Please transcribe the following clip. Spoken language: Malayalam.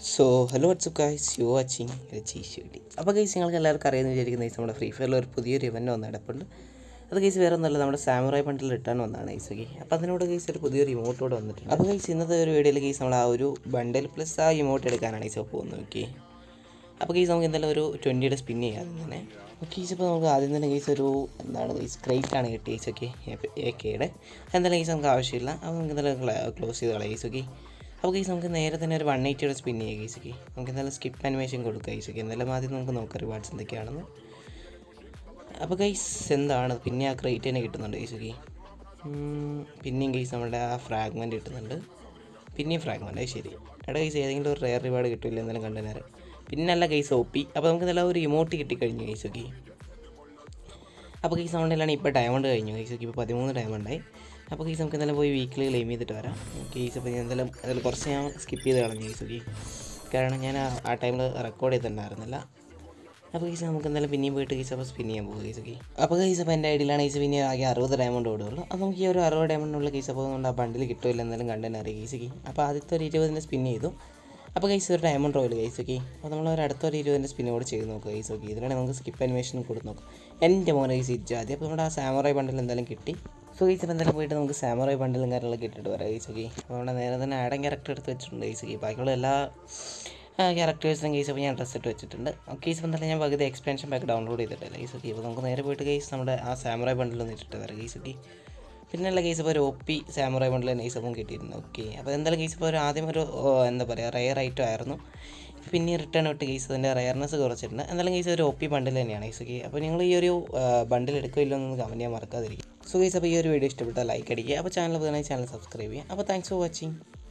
so hello WhatsApp guys you watching ടി അപ്പോൾ ഗൈസ് നിങ്ങൾക്ക് എല്ലാവർക്കും അറിയാമെന്ന് വിചാരിക്കുന്ന ഗൈസ് നമ്മുടെ ഫ്രീ ഫയറിൽ ഒരു പുതിയൊരു ഇവൻ്റ് വന്ന് നടപ്പുണ്ട് അത് ഗൈസ് വേറെ ഒന്നല്ല നമ്മുടെ സാമുറായി ബണ്ടിൽ റിട്ടേൺ വന്നതാണ് ഗൈസ് ഓക്കെ അപ്പോൾ അതിനോട് ഗൈസ് ഒരു പുതിയൊരു ഇമോട്ട് കൂടെ വന്നിട്ടുണ്ട് അപ്പോൾ ഗൈസ് ഇന്നത്തെ ഒരു വീഡിയോയിൽ ഗൈസ് നമ്മൾ ആ ഒരു ബണ്ടിൽ പ്ലസ് ആ ഇമോട്ട് എടുക്കാനാണ് ഗൈസ് പോകുന്നത് ഓക്കെ അപ്പോൾ ഗൈസ് നമുക്ക് എന്തായാലും ഒരു ട്വൻറ്റിയുടെ സ്പിൻ ചെയ്യാം തന്നെ ഓക്കെ ഗൈസ് ഇപ്പോൾ നമുക്ക് ആദ്യം തന്നെ ഗൈസ് ഒരു എന്താണ് ഗൈസ് ക്രേറ്റ് ആണ് കിട്ടിയ ഗൈസ് ഓക്കെ എ കെയുടെ എന്തായാലും ഗൈസ് നമുക്ക് ആവശ്യമില്ല അപ്പോൾ നമുക്ക് എന്തായാലും ക്ലോസ് ചെയ്ത് കളയാം ഗൈസ് ഓക്കെ അപ്പോൾ ഗൈസ് നമുക്ക് നേരെ തന്നെ ഒരു വൺ എയ്റ്റിയുടെ സ്പിൻ ചെയ്യാം ഗൈസ് ഓക്കെ നമുക്ക് എന്തായാലും സ്കിപ്പ് ആനിമേഷൻ കൊടുക്കുക ഗൈസ് ഓക്കെ എന്തായാലും ആദ്യം നമുക്ക് നോക്കാം റിവാർഡ്സ് എന്തൊക്കെയാണെന്ന് അപ്പോൾ ഗൈസ് എന്താണ് പിന്നെ ആ ക്രേറ്റ് തന്നെ കിട്ടുന്നുണ്ട് ഗൈസ് ഓക്കെ പിന്നെയും ഗൈസ് നമ്മുടെ ആ ഫ്രാഗ്മെൻറ്റ് കിട്ടുന്നുണ്ട് പിന്നെയും ഫ്രാഗ്മെൻറ്റ് അത് ശരി എടാ ഗൈസ് ഏതെങ്കിലും ഒരു റെയർ റിവാർഡ് കിട്ടില്ല എന്തായാലും കണ്ടു നേരം പിന്നല്ല ഗൈസ് ഒ പി അപ്പോൾ നമുക്ക് നല്ല ഒരു ഇമോട്ട് കിട്ടിക്കഴിഞ്ഞു ഗൈസ് ഓക്കെ അപ്പോൾ ഗൈസ് നമ്മളിലാണ് ഇപ്പോൾ ഡയമണ്ട് കഴിഞ്ഞു ഗൈസ് ഓക്കെ ഇപ്പോൾ പതിമൂന്ന് ഡയമണ്ടായി അപ്പോൾ ഗൈസ് നമുക്ക് എന്തായാലും പോയി വീക്കിലി ക്ലെയിം ചെയ്തിട്ട് വരാം ഗൈസ് അപ്പോൾ ഞാൻ എന്തായാലും അതിൽ കുറച്ച് ഞാൻ സ്കിപ്പ് ചെയ്ത് കളഞ്ഞു ഗൈസ് ഓക്കെ കാരണം ഞാൻ ആ- ആ ടൈമിൽ റെക്കോർഡ് ചെയ്തിട്ടുണ്ടായിരുന്നില്ല അപ്പോൾ ഗൈസ് നമുക്ക് എന്തായാലും പിന്നെയും പോയിട്ട് ഗൈസ് അപ്പോൾ സ്പിൻ ചെയ്യാൻ പോകും ഗൈസ് ഓക്കെ അപ്പോൾ ഗൈസ് അപ്പോൾ എൻ്റെ ഐഡിയിലാണ് ഗൈസ് പിന്നെ ആകെ അറുപത് ഡയമണ്ട് ഓടുള്ളൂ അപ്പോൾ നമുക്ക് ഈ ഒരു അറുപത് ഡയമണ്ടിനുള്ള ഗൈസ് അപ്പോൾ അതുകൊണ്ട് ആ ബണ്ടിൽ കിട്ടുമില്ല എന്തായാലും കണ്ടു അറിയാം ഗൈസ് ഓക്കെ അപ്പോൾ ആദ്യത്തെ ഒരു ഇരുപതിൻ്റെ സ്പിൻ ചെയ്തു അപ്പോൾ ഗൈസ് ഒരു ഡയമണ്ട് റോയിൽ ഗൈസ് ഓക്കെ അപ്പോൾ നമ്മൾ ഒരു അടുത്ത ഒരു ഇരുപതിൻ്റെ സ്പിൻ കൂടെ ചെയ്ത് നോക്കുക ഗൈസ് ഓക്കെ ഇതിലാണ് നമുക്ക് സ്കിപ്പ് അനിമേഷൻ കൊടുത്ത് നോക്കാം എൻ്റെ മോനെ ഗൈസ് ഇജാതി അപ്പോൾ നമ്മുടെ ആ സാമറായി ബണ്ടിൽ എന്തായാലും കിട്ടി സോ ഗൈസ് ഇപ്പോൾ എന്തായാലും പോയിട്ട് നമുക്ക് സാമറായി ബണ്ടിലും കാര്യങ്ങളൊക്കെ ഇട്ടിട്ട് വരാം ഗൈസ് ഓക്കെ അപ്പോൾ നമ്മുടെ നേരെ തന്നെ ആഡൻ ക്യാരക്ടർ എടുത്ത് വെച്ചിട്ടുണ്ട് ഗൈസ് ഓക്കെ ബാക്കിയുള്ള എല്ലാ ക്യാരക്ടേഴ്സിനും കേസ് അപ്പോൾ ഞാൻ ഡ്രസ്സ് ഇട്ട് വെച്ചിട്ടുണ്ട് കേസ് ഇപ്പോൾ എന്തായാലും ഞാൻ പകുതി എക്സ്പാൻഷൻ പാക്ക് ഡൗൺലോഡ് ചെയ്തിട്ടില്ല കേസ് ഓക്കെ അപ്പോൾ നമുക്ക് നേരെ പോയിട്ട് കേസ് നമ്മുടെ ആ സാമുറായി ബണ്ടിൽ ഒന്ന് ഇട്ടിട്ട് വരാം കേസ് ഓക്കെ പിന്നെയുള്ള കേസ് ഇപ്പോൾ ഒരു O P samurai bundle nice അപ്പം കിട്ടിയിരുന്നു ഓക്കെ അപ്പോൾ എന്തായാലും കേസ് ഇപ്പോൾ ഒരു ആദ്യം ഒരു ഓ, എന്താ പറയുക റയർ ഐറ്റം ആയിരുന്നു പിന്നെ റിട്ടേൺ വിട്ട് കേസ് അതിൻ്റെ റയർനെസ് കുറച്ചിട്ടുണ്ട് എന്തായാലും കേസ് ഒരു ഒ പി ബണ്ടിൽ തന്നെയാണ് കേസ് ഓക്കെ അപ്പോൾ നിങ്ങൾ ഈ ഒരു ബണ്ടിൽ എടുക്കില്ലോ എന്ന് കമൻറ്റ് ചെയ്യാൻ മറക്കാതിരിക്കും സോ കേസ് അപ്പോൾ ഈ ഒരു വീഡിയോ ഇഷ്ടപ്പെട്ടാൽ ലൈക്ക് അടിക്കുക അപ്പോൾ ചാനൽ പുതുതായി ചാനൽ സബ്സ്ക്രൈബ് ചെയ്യുക അപ്പോൾ താങ്ക്സ് ഫോർ വാച്ചിങ്